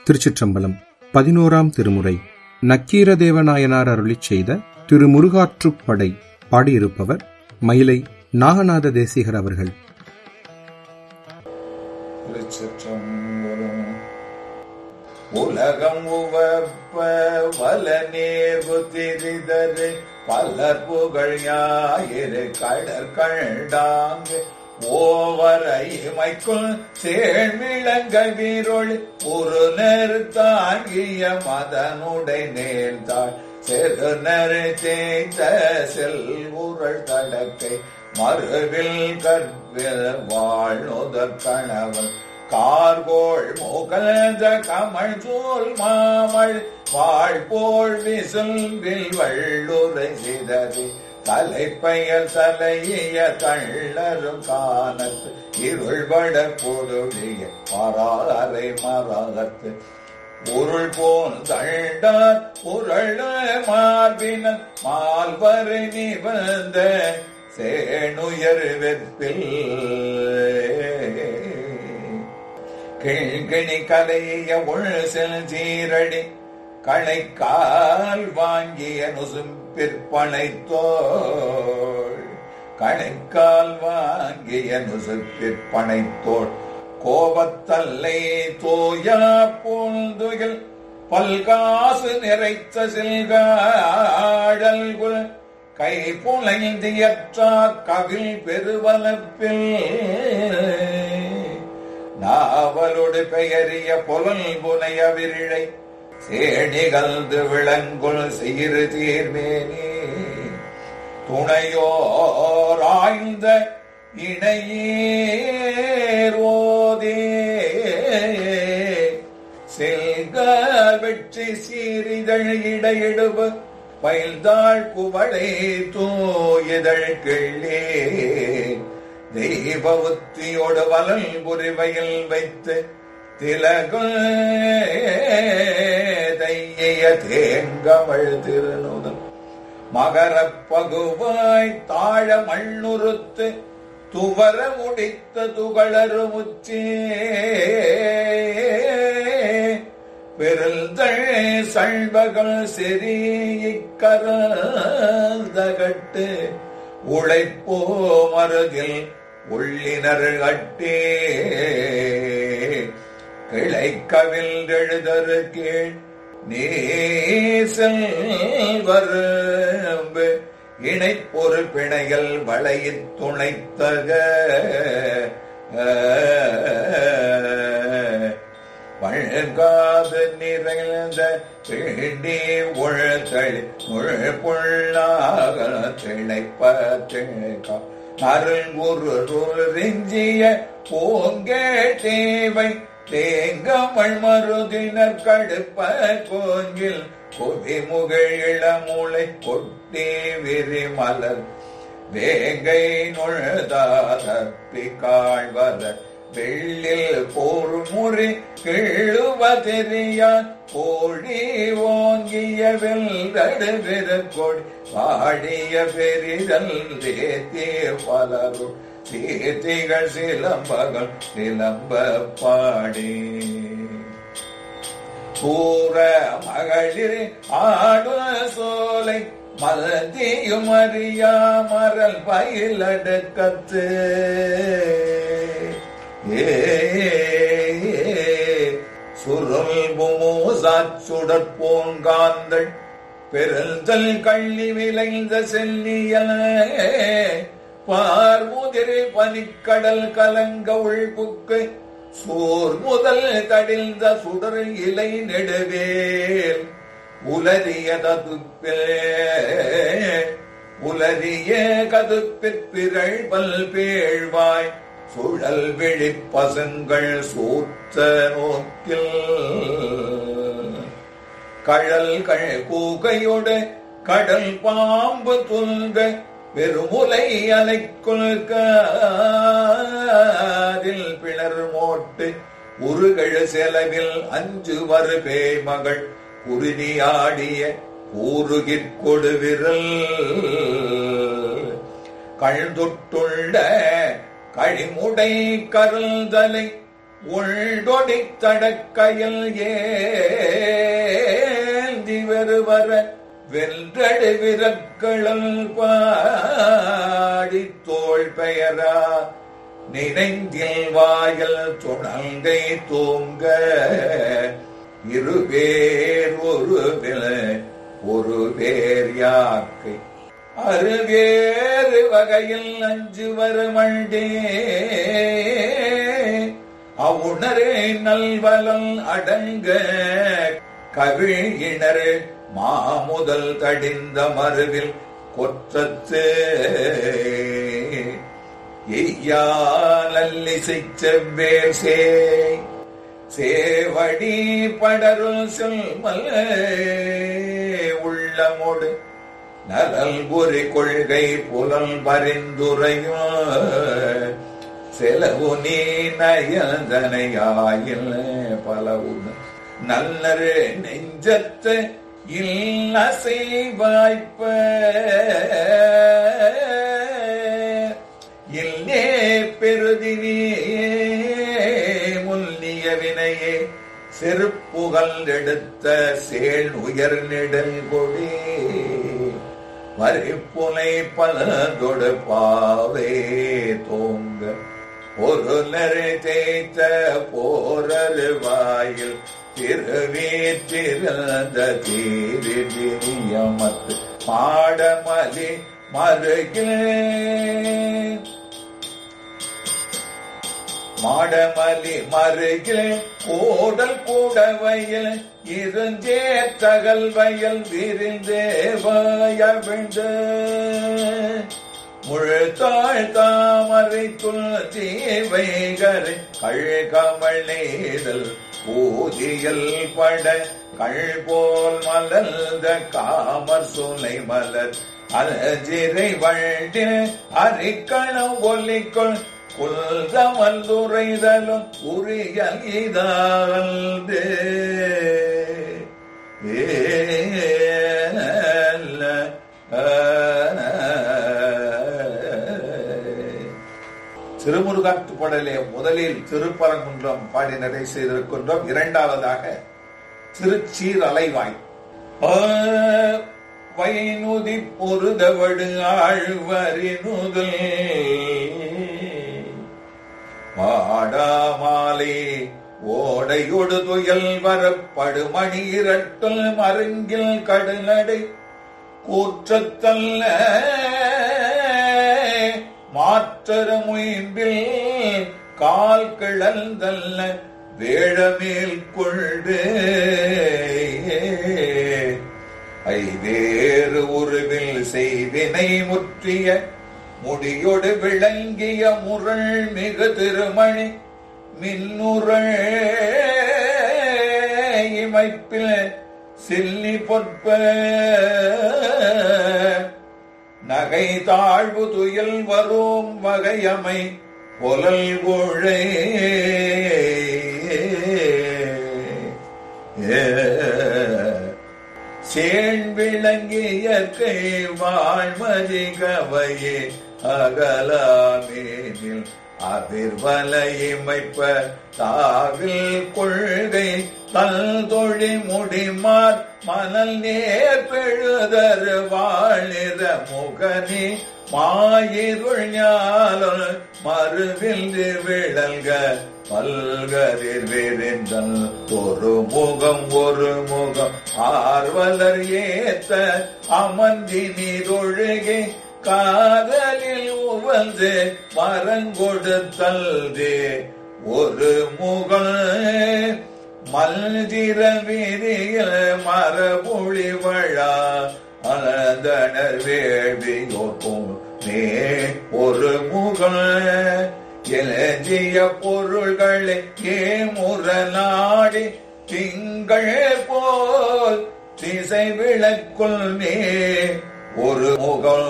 திருச்சிற்றம்பலம் பதினோராம் திருமுறை நக்கீரதேவநாயனார் அருளிச் செய்த திருமுருகாற்றுப்படை பாடியிருப்பவர் மயிலை நாகநாத தேசிகர் அவர்கள் திருச்சிற்றம்பலம். உலகம் உவப்ப வல நேர்வு திரிதரு பலர் புகழ் ஞாயிறு கடற் கண்டாங்கு ஓவரை இமைக்குள் சேர்மிளங்க வீரொள் ஒரு நெரு தாங்கிய மதனுடை நேர்ந்தாள் செருநர் தேய்த்த செல்வுரள் தடக்கை மறுவில் கற்பில் வாழ்நுதற் கணவன் கார்கோள் முகழ்ந்த கமழ் சூல் மாமள் வாழ்போல் விசும்பில் வள்ளுரை சிதறி தலைப்பெயர் தலைய தள்ளரும் காணத்து இருள்பட பொருளிய பராரை மரகத்து உருள் போல் தண்டார் புரள மார்பின மால்வரை நிவந்த சேணுயர் வெப்பில் கிழ்கிணி கலைய உள் செல் சீரடி கணைக்கால் வாங்கிய நுசும்பிற்பனைத்தோள் கணைக்கால் வாங்கிய நுசுப்பிற்பனைத்தோள் கோபத்தல்லை தோயா பூந்துகில் பல்காசு நிறைத்த செல்காடல்குள் கை புனைந்தியற்றா கவில் பெருவலப்பில் நாவலோடு பெயரிய புலல் புனைய விரிழை சேணிகல்து விளங்குள் சீரு தீர்மேனே துணையோராய்ந்த இணையேரோதே செல்கால் வெற்றி சீரிதழ் இடையிடுப பயில்தாள் குவளை தூயதழ் கிள்ளே தெய்வ உத்தியோடு வலல் புரிவையில் வைத்து திலகுல் தைய தேங்கமழ் திருநுதல் மகரப் பகுவாய் தாழ மண்ணுறுத்து துவர முடித்த துகளறு முச்சே பெருந்தழ் சழ்வகள் செறியிக்கரந்தகட்டு உழைப்போ மருகில் உள்ளினர் கட்டே கிளைக்கவில் எழுதரு கீழ் நேசல் வரும்பு இணைப்பொரு பிணையல் வளையிற் துணைத்தக வழங்காது நிறைந்த பிடி உழத்தழி முழுப்புள்ளாக திளைப்ப திளைக்கா அருள்குருஞ்சிய பூங்கேட்டேவை தேங்கமள் மருதினர் கடுப்ப கோங்கில் குவிமுகிழ் இளமுளை கொட்டி விரி மலர் வேங்கை நுழதாதப்பி காழ்வத வெள்ளில் போர்முறி கிழுவதெரியான் கோழி ஓங்கிய வெல்தடு பெருக்கொடி பாடிய பெரிதல் தேத்தீர் பலரும் தீர்த்திகள் சிலம்பகள் சிலம்ப பாடி சூர மகளிர் ஆடு சோலை மலதியும் அறியா மரல் பயிலடுக்கத்து ஏ சுருள் பூசாச்சுடற்போங்காந்தள் பெருந்தல் கள்ளி விளைந்த செல்லியல் பார்முதிரில் பனிக்கடல் கலங்க உள்புக்கு சோர் முதல் தடிந்த சுடர் இலை நெடுவேல் உலரிய ததுப்பில் உலரிய கதுப்பிற்பிரள் பல் பேழ்வாய் சுழல் விழி பசுங்கள் சூத்த நோக்கில் கழல்கள் கூகையோடு கடல் பாம்பு துல்க பெருமுலை அலைக்குள்காதில் பிளர் மோட்டு உருகழு செலவில் அஞ்சு வரு பேய்மகள் குருதியாடிய ஊருகிற் கொடுவிரல் கழ்ந்தொட்டுள்ள கழிமுடை கருள்தலை உள்டொடி தடக்கையில் ஏந்தி வருவர வென்றடு விரக்களல் பாடி தோள் பெயரா நினைந்தில் வாயல் துணங்கை தூங்க இருவேர் ஒரு ஒரு வேர் யாக்கை அருவேறு வகையில் அஞ்சு வருமண்டே அவுணரே நல்வலம் அடங்க கவிழிணர் மாமுதல் தடிந்த மருவில் கொற்றத்து எய்யாலிசை செவ்வேர் சே சேவடி படருள் செல்மல் உள்ளமோடு நலல் ஒரு கொள்கை புலல் பரிந்துரையும் செலவு நீ நயந்தனையாயில் பலவுன்னு நல்லரு நெஞ்சத்து இல்லசை வாய்ப்ப இல்லே பெருதினே முன்னிய வினையே செருப்புகள் எடுத்த சேல் உயர் நெடல் கொடி வரிப்புனை பலதொடு பாவே தோங்க பொருளரை தேய்த்த போரரு வாயில் திருவீற்றிருந்த தீரிதியமத்து மாடமலி மருகில் மாடமலி மருகில் கூடல் கூடவையில் இருந்தே தகல் வயல் விரிந்தே வாயவிழ்ந்த முழுத்தாள் தாமரை துளசி வைகரை கழ்கமள் நெய்தல் ஊதியல் பட கள் போல் மலர்ந்த காமர் சோலை மலர் அலஜிரை வழ்டில் அரிக்கணம் ஒலிக்கொள் குல்தமல்துரைதலும் உரியல் இதாழ்ந்து திருமுருகாற்று படலே முதலில் திருப்பரங்குன்றம் பாடி நடை செய்திருக்கின்றோம் இரண்டாவதாக திருச்சீர் அலைவாய் வைநுதி பொருதவடு ஆழ்வரினுதல் பாடாமாலே ஓடையொடு துயல் வரப்படு மணி இரட்டல் மருங்கில் கடுநடை கூற்றத்தல்ல மாற்றர முயம்பில் கால் கிழந்தல்ல வேழமேல் கொண்டு ஐவேறு உருவில் செய்வினை முற்றிய முடியொடு விளங்கிய முரள் மிகு திருமணி மின்னுரள் இமைப்பில் சில்லி பொற்ப நகை தாழ்வு துயில் வரும் வகையமை பொலல் கோழை சேன் விளங்கியற்கை வாழ்மதி கவையே அகலாமேனில் அதிர்வலை இமைப்ப தாவில் கொள்கை தல் தொழி முடிமார் மணல் நேர் பெழுதர் வாழிற முகனி மாயிருள் ஞாலம் மறுவில் விழல்க பல்கதிர் விரிந்தல் ஒரு முகம் ஒரு முகம் ஆர்வலர் ஏத்த அமர்ந்தி நீரொழுகே காதலில் உவந்து மரங்கொடுத்தல்தே ஒரு முகம் மல்திர விரியில் மரபொழி வழா அனந்தனர் வேள்வியோர்க்கும் மே ஒரு முகம் எழுதிய பொருள்களை ஏமுற நாடி திங்கள் போல் திசை விளக்குள் நே ஒரு முகம்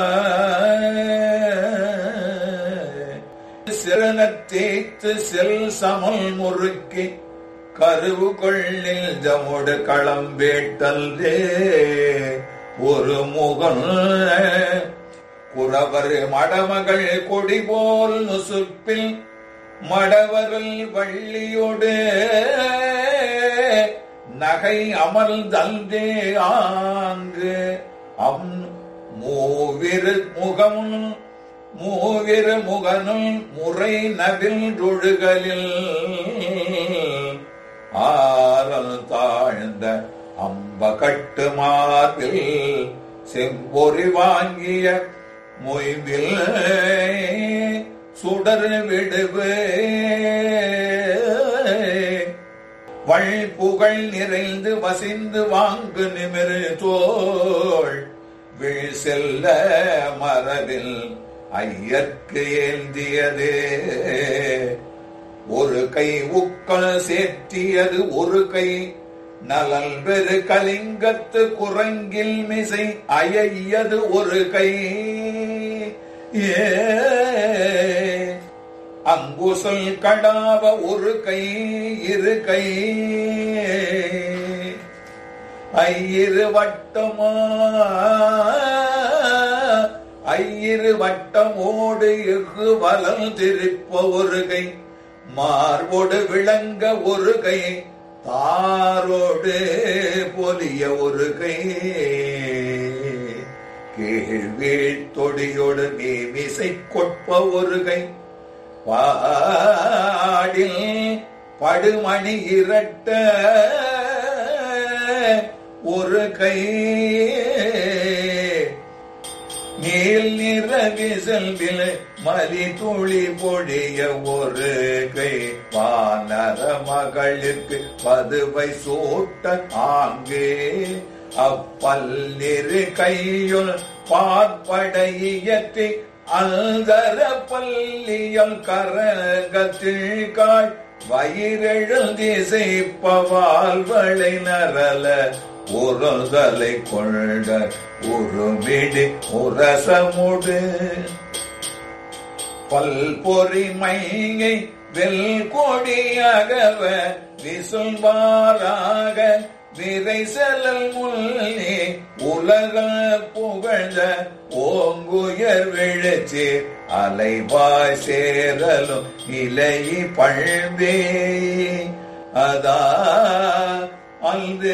சிறனத் தேய்த்து செல் சமல் முறுக்கி கருவு கொள்ளில் ஜமுடு களம்பேட்டல்லே ஒரு முகம் குறவர் மடமகள் கொடி போல் நுசுப்பில் மடவரல் வள்ளியோடு நகை அமர்ந்தல்தே ஆங்கு அம் மூவிரு முகமும் மூவிரு முகனும் முறை நவில் தொழுகலில் ஆரல் தாழ்ந்த அம்ப கட்டு மார்பில் செம்பொறி வாங்கிய மொய்வில் சுடர் விடுவு வள் புகழ் நிறைந்து வசிந்து வாங்கு நிமிரு தோள் வீழ் செல்ல மரபில் ஐயர்க்கு ஏந்தியதே ஒரு கை உக்கள் சேர்த்தியது ஒரு கை நலல் பெரு கலிங்கத்து குரங்கில் மிசை அயையது ஒரு கை ஏ அங்குசல் கடாவ ஒரு கை இரு கை ஐயிரு வட்டமா ஐயிரு வட்டமோடு எஃகு வலம் திருப்ப ஒரு கை மார்போடு விளங்க ஒரு கை தாரோடு பொலிய ஒரு கை கீழ்வீழ் தொடியோடு மீமிசை கொட்ப ஒரு கை பாடில் படுமணி இரட்ட ஒரு கை நீல் நிற விசல்வில் மலி துளி பொழிய ஒரு கை வானர மகளுக்கு பதுவை சூட்ட ஆங்கே அப்பல்லிரு கையுள் பார்ப்படையற்றி அல்தர பல்லியம் கரகத்தில் காள் வயிறெழுல் திசைப்பவால் வளை நரல உறுதலை கொண்ட உருமிடி உரசமுடு பல்பொறிமையை வெல் கொடியகவ விசுல்வாராக விரை செல்லல் முள்ளி உலக புகழ்ந்த ஓங்குயர் விழச்சி அலைவாய் சேரலும் இலை பழ்வே அதா அல்வே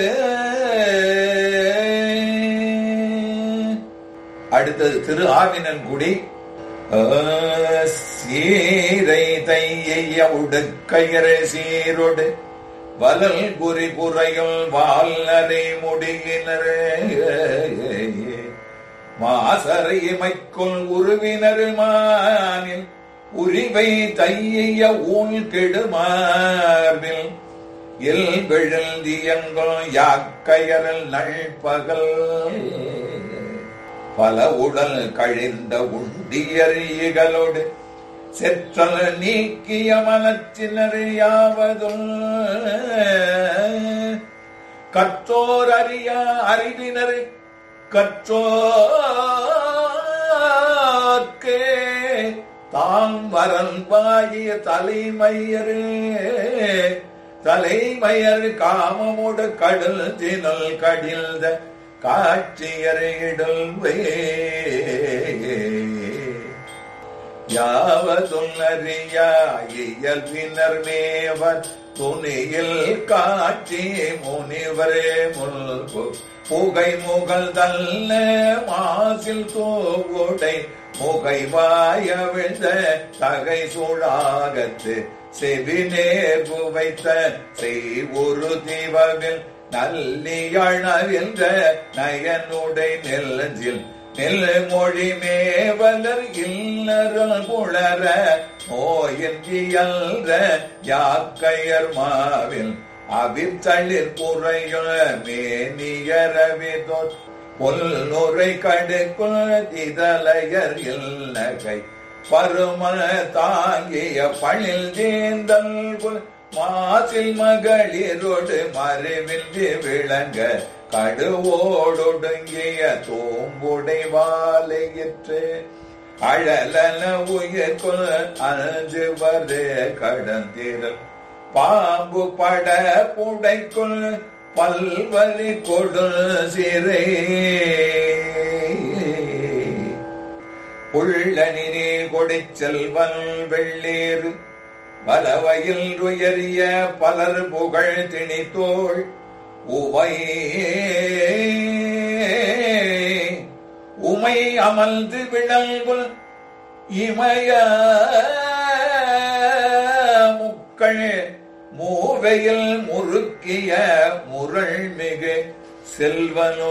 அடுத்தது திரு ஆவினன்குடி சீரை தைய உடுக்கையர சீரொடு வலல் குறி புறையுள் வால்நரை முடியினரே மாசரை மைக்குள் உருவினர் மானில் உரிவை தைய ஊல் கெடுமார்பில் எல் விழுந்தியங்கள் யாக்கையரல் நள்பகல் பல உடல் கழிந்த உண்டியறிகளோடு செற்றல் நீக்கிய மனத்தினர் யாவதும் கற்றோர் அறியா அறிவினர் கற்றோர்க்கே தாம் வரன் பாகிய தலைமையரே தலைமையர் காமமுடு கடல் தினல் கடில்த காட்சியரிடல்வே யாவதும் அறியாயியல்பினர் மேவர் துணியில் காட்சி முனிவரே முல்பு புகை முகல் தல்ல மாசில் தோவுடை முகை வாய விழுந்த தகை சூழாகத்து செவி நேர்வு வைத்த செய் ஒரு தீவவில் நல்லியழவின்ற நயனுடை நெல்லஞ்சில் நெல் மொழி மேவலர் இல்லறல் புலர நோயின்றியல்ற யாக்கையர் மாவில் அவித்தளிர் புறையுள் மேனியரவிதோ பொல்நுரை கடுக்குள் இதழையர் இல்லகை பரும தாங்கிய பணில் ஜேந்தல் புல் மாசில் மகளிரோடு மறைவின்றி விளங்க கடுவோடொடுங்கிய தோம்புடை வாழையிற்று அழலன உயிர்கொள் அஞ்சு வரு கடந்திரல் பாம்பு பட புடைக்குள் பல்வரி கொடு சிறை உள்ளனினே கொடிச்செல்வன் வெள்ளேறு பலவையில் உயரிய பலர் புகழ் திணித்தோள் உவை உமை அமர்ந்து விளங்குல் இமய முக்கள் மூவையில் முறுக்கிய முரள் மிகு செல்வனோ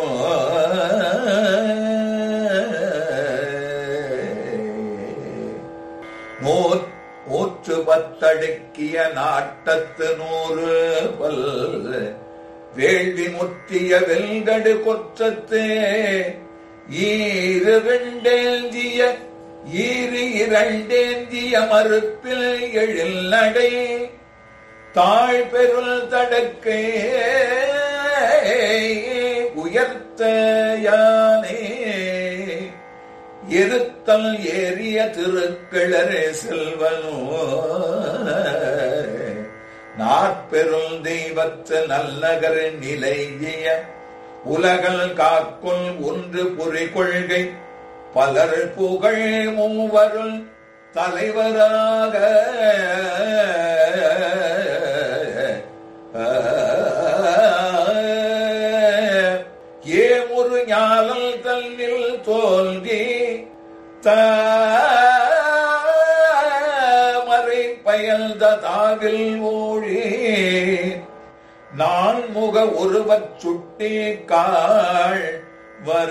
நூற் நூற்று பத்தடுக்கிய நாட்டத்து நூறு பல் வேள்வி முற்றிய வெல்கடு கொற்றத்தே ஈருண்டேந்திய ஈறு இரண்டேந்திய மறுப்பில் எழில் நடை தாழ் பெருள் தடக்கே உயர்த்த யானே இருத்தல் ஏறிய திருக்கிழரே செல்வனோ நாற்பெருள் தெய்வத்து நல்லகர் நிலைய உலகல் காக்குள் ஒன்று புரி கொள்கை பலர் புகழ் மூவருள் தலைவராக ஏமுரு ஞானல் தன்னில் தோல்கி மறை பயந்த தாவில் ஓழி நான் முக ஒருவச் சுட்டி காள் வர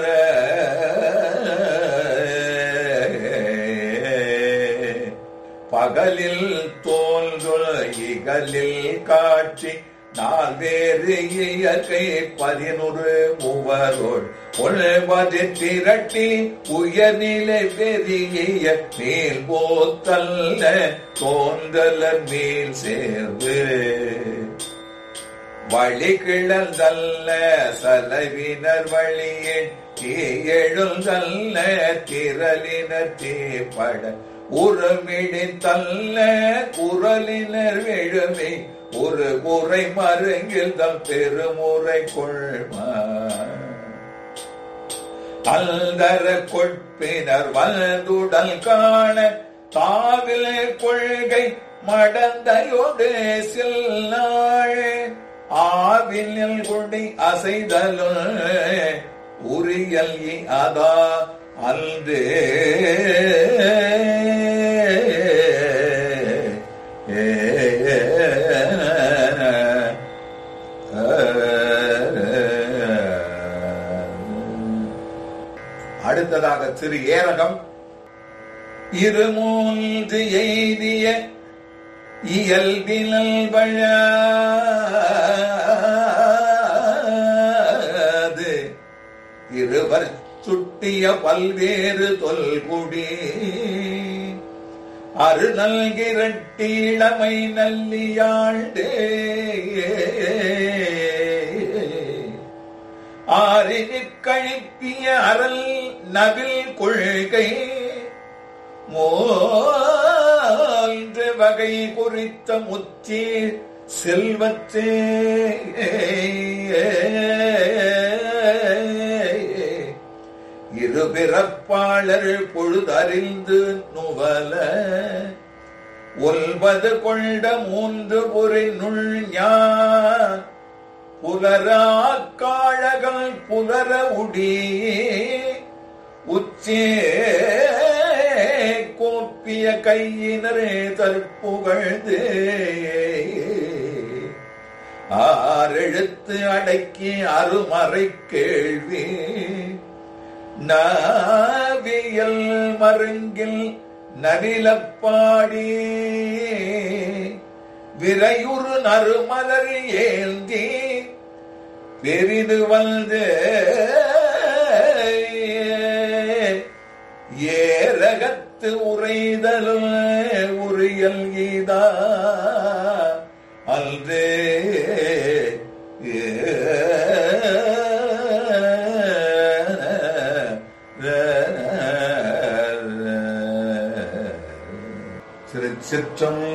பகலில் தோல்கள் இகலில் காட்சி நான் வேறு இயற்கை பதினொரு மூவரோள் ஒழுவது திரட்டி உயர்நிலை பெரிய மேல் போத்தல்ல தோன்றல மேல் சேர்வு வழி கிழந்தல்ல சலவினர் வழியில் எழுந்தல்ல திரளினர் தீப்பட உருமிடித்தல்ல குரலினர் விழுமை ஒரு முறை மருங்கில் தம் பெருமுறை கொள்மா அல்தர கொட்பினர் வந்துடல் காண தாவில் கொள்கை மடந்தையோடு சில்லாள் ஆவினில் குடி அசைதலும் உரியல் அதா அல்து அடுத்ததாக திரு ஏரகம் இருமூன்று எய்திய இயல்பினல் வழாது இருவர் சுட்டிய பல்வேறு தொல்குடி அரு நல்கிரட்டீழமை நல்லியாண்டே ஆறினிற் கழிப்பிய அறல் நவில் கொள்கை மூன்று வகை குறித்த முத்தி செல்வத்தே இருபிறப்பாளர் பொழுதறிந்து நுவல ஒல்வது கொண்ட மூன்று பொறி நுள் ஞான் புலராக்காழகள் புலர உடி உச்சே கோப்பிய கையினரே தற்புகழ்ந்து ஆறெழுத்து அடக்கி அருமறை கேள்வி நாவியல் மருங்கில் நவிலப்பாடி விரையுறு நறுமலர் ஏந்தி பெரிது வந்து ஏரகத்து உரைதலும் உரியல் கீதா அல்றே திருச்சிற்றம்பலம்